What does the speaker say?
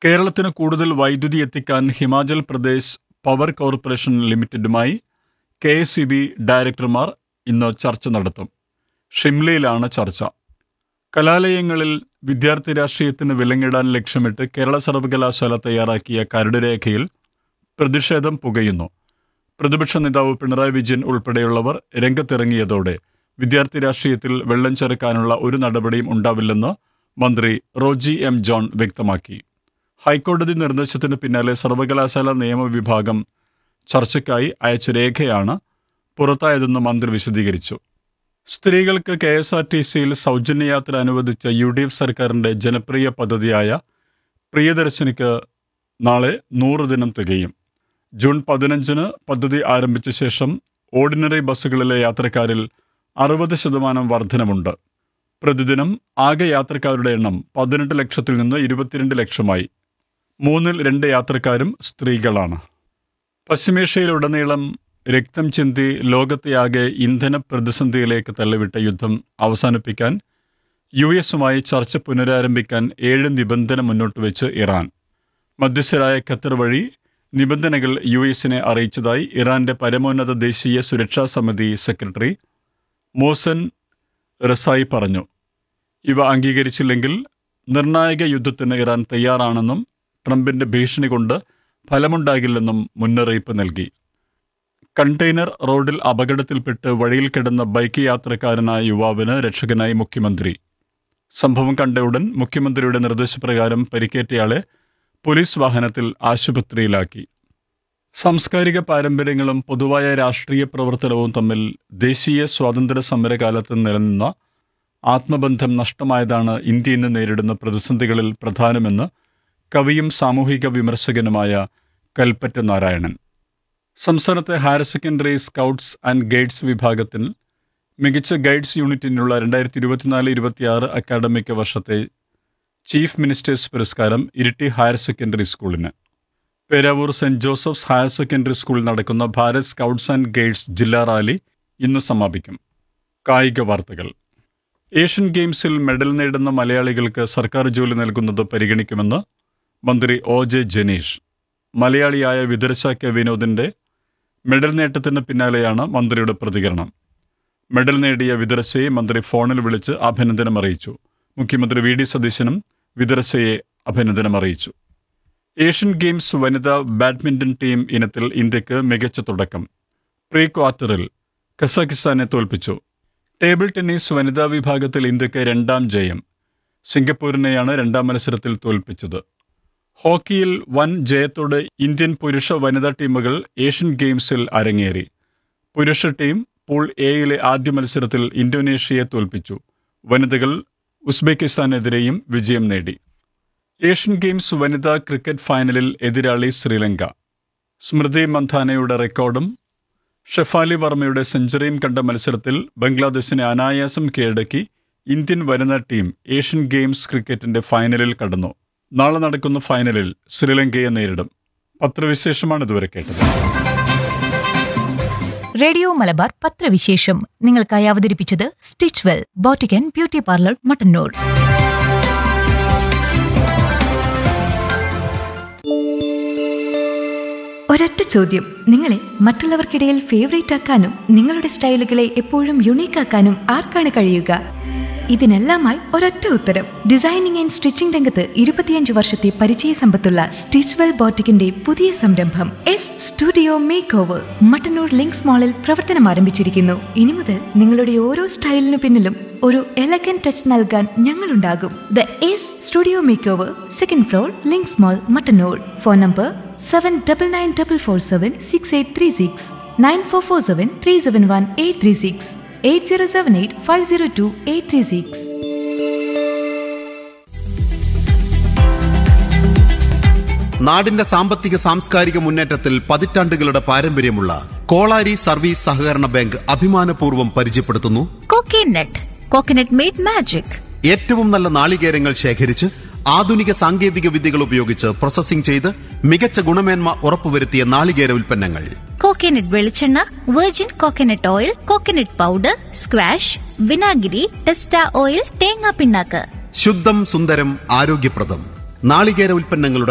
കേരളത്തിന് കൂടുതൽ വൈദ്യുതി എത്തിക്കാൻ ഹിമാചൽ പ്രദേശ് പവർ കോർപ്പറേഷൻ ലിമിറ്റഡുമായി കെ എസ് ഇ ബി ഡയറക്ടർമാർ ഇന്ന് ചർച്ച നടത്തും ഷിംലയിലാണ് ചർച്ച കലാലയങ്ങളിൽ വിദ്യാർത്ഥി രാഷ്ട്രീയത്തിന് വിലങ്ങിടാൻ ലക്ഷ്യമിട്ട് കേരള സർവകലാശാല തയ്യാറാക്കിയ കരടുരേഖയിൽ പ്രതിഷേധം പുകയുന്നു പ്രതിപക്ഷ നേതാവ് പിണറായി വിജയൻ ഉൾപ്പെടെയുള്ളവർ രംഗത്തിറങ്ങിയതോടെ വിദ്യാർത്ഥി രാഷ്ട്രീയത്തിൽ വെള്ളം ചെറുക്കാനുള്ള ഒരു നടപടിയും ഉണ്ടാവില്ലെന്ന് മന്ത്രി റോജി എം ജോൺ വ്യക്തമാക്കി ഹൈക്കോടതി നിർദ്ദേശത്തിന് പിന്നാലെ സർവകലാശാല നിയമവിഭാഗം ചർച്ചയ്ക്കായി അയച്ച രേഖയാണ് പുറത്തായതെന്ന് മന്ത്രി വിശദീകരിച്ചു സ്ത്രീകൾക്ക് കെ എസ് ആർ ടി സിയിൽ സൗജന്യ യാത്ര അനുവദിച്ച യു ഡി എഫ് സർക്കാരിന്റെ ജനപ്രിയ പദ്ധതിയായ പ്രിയദർശിനിക്ക് നാളെ നൂറ് ദിനം തികയും ജൂൺ പതിനഞ്ചിന് പദ്ധതി ആരംഭിച്ച ശേഷം ഓർഡിനറി ബസ്സുകളിലെ യാത്രക്കാരിൽ അറുപത് ശതമാനം വർധനമുണ്ട് പ്രതിദിനം ആകെ യാത്രക്കാരുടെ എണ്ണം പതിനെട്ട് ലക്ഷത്തിൽ നിന്ന് ഇരുപത്തിരണ്ട് ലക്ഷമായി മൂന്നിൽ രണ്ട് യാത്രക്കാരും സ്ത്രീകളാണ് പശ്ചിമേഷ്യയിലുടനീളം രക്തം ചിന്തി ലോകത്തെയാകെ ഇന്ധന പ്രതിസന്ധിയിലേക്ക് തള്ളിവിട്ട യുദ്ധം അവസാനിപ്പിക്കാൻ യു എസുമായി ചർച്ച പുനരാരംഭിക്കാൻ ഏഴ് നിബന്ധന മുന്നോട്ട് വെച്ച് ഇറാൻ മധ്യസ്ഥരായ ഖത്തർ വഴി നിബന്ധനകൾ യു എസിനെ അറിയിച്ചതായി ഇറാന്റെ പരമോന്നത ദേശീയ സുരക്ഷാ സമിതി സെക്രട്ടറി മോസൻ റസായി പറഞ്ഞു ഇവ അംഗീകരിച്ചില്ലെങ്കിൽ നിർണായക യുദ്ധത്തിന് ഇറാൻ തയ്യാറാണെന്നും ട്രംപിന്റെ ഭീഷണി കൊണ്ട് ഫലമുണ്ടാകില്ലെന്നും മുന്നറിയിപ്പ് നൽകി കണ്ടെയ്നർ റോഡിൽ അപകടത്തിൽപ്പെട്ട് വഴിയിൽ കിടന്ന ബൈക്ക് യാത്രക്കാരനായ യുവാവിന് രക്ഷകനായി മുഖ്യമന്ത്രി സംഭവം കണ്ട ഉടൻ മുഖ്യമന്ത്രിയുടെ നിർദ്ദേശപ്രകാരം പരിക്കേറ്റയാളെ പോലീസ് വാഹനത്തിൽ ആശുപത്രിയിലാക്കി സാംസ്കാരിക പാരമ്പര്യങ്ങളും പൊതുവായ രാഷ്ട്രീയ പ്രവർത്തനവും തമ്മിൽ ദേശീയ സ്വാതന്ത്ര്യ സമരകാലത്ത് നിലനിന്ന ആത്മബന്ധം നഷ്ടമായതാണ് ഇന്ത്യ ഇന്ന് നേരിടുന്ന പ്രതിസന്ധികളിൽ പ്രധാനമെന്ന് കവിയും സാമൂഹിക വിമർശകനുമായ കൽപ്പറ്റ നാരായണൻ സംസ്ഥാനത്തെ higher secondary scouts and guides വിഭാഗത്തിൽ മികച്ച ഗൈഡ്സ് യൂണിറ്റിനുള്ള രണ്ടായിരത്തി ഇരുപത്തിനാല് ഇരുപത്തിയാറ് അക്കാഡമിക് വർഷത്തെ ചീഫ് മിനിസ്റ്റേഴ്സ് പുരസ്കാരം ഇരിട്ടി ഹയർ സെക്കൻഡറി സ്കൂളിന് Peravoor saint Joseph's higher secondary സ്കൂളിൽ നടക്കുന്ന ഭാരത് സ്കൗട്ട്സ് ആൻഡ് ഗൈഡ്സ് ജില്ലാ റാലി ഇന്ന് സമാപിക്കും കായിക വാർത്തകൾ ഏഷ്യൻ ഗെയിംസിൽ മെഡൽ നേടുന്ന മലയാളികൾക്ക് സർക്കാർ ജോലി നൽകുന്നത് പരിഗണിക്കുമെന്ന് മന്ത്രി ഒ ജെ ജനീഷ് മലയാളിയായ വിദർശ കെ വിനോദിന്റെ മെഡൽ നേട്ടത്തിന് പിന്നാലെയാണ് മന്ത്രിയുടെ പ്രതികരണം മെഡൽ നേടിയ വിദർശയെ മന്ത്രി ഫോണിൽ വിളിച്ച് അഭിനന്ദനം അറിയിച്ചു മുഖ്യമന്ത്രി വി ഡി സതീശനും വിദർശയെ അഭിനന്ദനം അറിയിച്ചു ഏഷ്യൻ ഗെയിംസ് വനിതാ ബാഡ്മിന്റൺ ടീം ഇനത്തിൽ ഇന്ത്യക്ക് മികച്ച തുടക്കം പ്രീ ക്വാർട്ടറിൽ കസാഖിസ്ഥാനെ തോൽപ്പിച്ചു ടേബിൾ ടെന്നീസ് വനിതാ വിഭാഗത്തിൽ ഇന്ത്യക്ക് രണ്ടാം ജയം സിംഗപ്പൂരിനെയാണ് രണ്ടാം മത്സരത്തിൽ തോൽപ്പിച്ചത് ഹോക്കിയിൽ വൻ ജയത്തോടെ ഇന്ത്യൻ പുരുഷ വനിതാ ടീമുകൾ ഏഷ്യൻ ഗെയിംസിൽ അരങ്ങേറി പുരുഷ ടീം പൂൾ എയിലെ ആദ്യ മത്സരത്തിൽ ഇന്തോനേഷ്യയെ തോൽപ്പിച്ചു വനിതകൾ ഉസ്ബെക്കിസ്ഥാനെതിരെയും വിജയം നേടി ഏഷ്യൻ ഗെയിംസ് വനിതാ ക്രിക്കറ്റ് ഫൈനലിൽ എതിരാളി ശ്രീലങ്ക സ്മൃതി മന്ധാനയുടെ റെക്കോർഡും ഷെഫാലി വർമ്മയുടെ സെഞ്ചുറിയും കണ്ട മത്സരത്തിൽ ബംഗ്ലാദേശിനെ അനായാസം കീഴടക്കി ഇന്ത്യൻ വനിതാ ടീം ഏഷ്യൻ ഗെയിംസ് ക്രിക്കറ്റിന്റെ ഫൈനലിൽ കടന്നു നാളെ നടക്കുന്ന ഫൈനലിൽ ശ്രീലങ്കയെ നേരിടും പത്രവിശേഷമാണ് ഇതുവരെ കേട്ടത് റേഡിയോ മലബാർ പത്രവിശേഷം നിങ്ങൾക്കായി അവതരിപ്പിച്ചത് stitch well boutique and beauty parlour Mattannur ഒരൊറ്റ ചോദ്യം നിങ്ങളെ മറ്റുള്ളവർക്കിടയിൽ ഫേവറേറ്റ് ആക്കാനും നിങ്ങളുടെ സ്റ്റൈലുകളെ എപ്പോഴും യുണീക്ക് ആക്കാനും ആർക്കാണ് കഴിയുക ഇതിനെല്ലാമായി ഒരൊറ്റ ഉത്തരം ഡിസൈനിങ് ആൻഡ് സ്റ്റിച്ചിംഗ് രംഗത്ത് ഇരുപത്തിയഞ്ച് വർഷത്തെ പരിചയ സമ്പത്തുള്ള സ്റ്റിച്ച് വെൽ ബോട്ടിക്കിന്റെ പുതിയ സംരംഭം S studio make over Mattannur links മാളിൽ പ്രവർത്തനം ആരംഭിച്ചിരിക്കുന്നു ഇനി മുതൽ നിങ്ങളുടെ ഓരോ സ്റ്റൈലിനു പിന്നിലും ഒരു എലഗൻ ടച്ച് നൽകാൻ ഞങ്ങളുണ്ടാകും the S studio make over second floor links mall Mattannur phone number seven double nine double four seven six eight three six nine four four seven three seven one eight three six eight zero seven eight five zero two eight three six നാടിന്റെ സാമ്പത്തിക സാംസ്കാരിക മുന്നേറ്റത്തിൽ പതിറ്റാണ്ടുകളുടെ പാരമ്പര്യമുള്ള Kolari service സഹകരണ bank അഭിമാനപൂർവ്വം പരിചയപ്പെടുത്തുന്നു coconut coconut made magic ഏറ്റവും നല്ല നാളികേരങ്ങൾ ശേഖരിച്ച് ആധുനിക സാങ്കേതിക വിദ്യകൾ ഉപയോഗിച്ച് പ്രോസസ്സിംഗ് ചെയ്ത് മികച്ച ഗുണമേന്മ ഉറപ്പുവരുത്തിയ നാളികേര ഉൽപ്പന്നങ്ങൾ കോക്കനട്ട് വെളിച്ചെണ്ണ virgin coconut oil coconut powder squash വിനാഗിരി ടെസ്റ്റ ഓയിൽ തേങ്ങാ പിണ്ണാക്ക് ശുദ്ധം സുന്ദരം ആരോഗ്യപ്രദം നാളികേര ഉൽപ്പന്നങ്ങളുടെ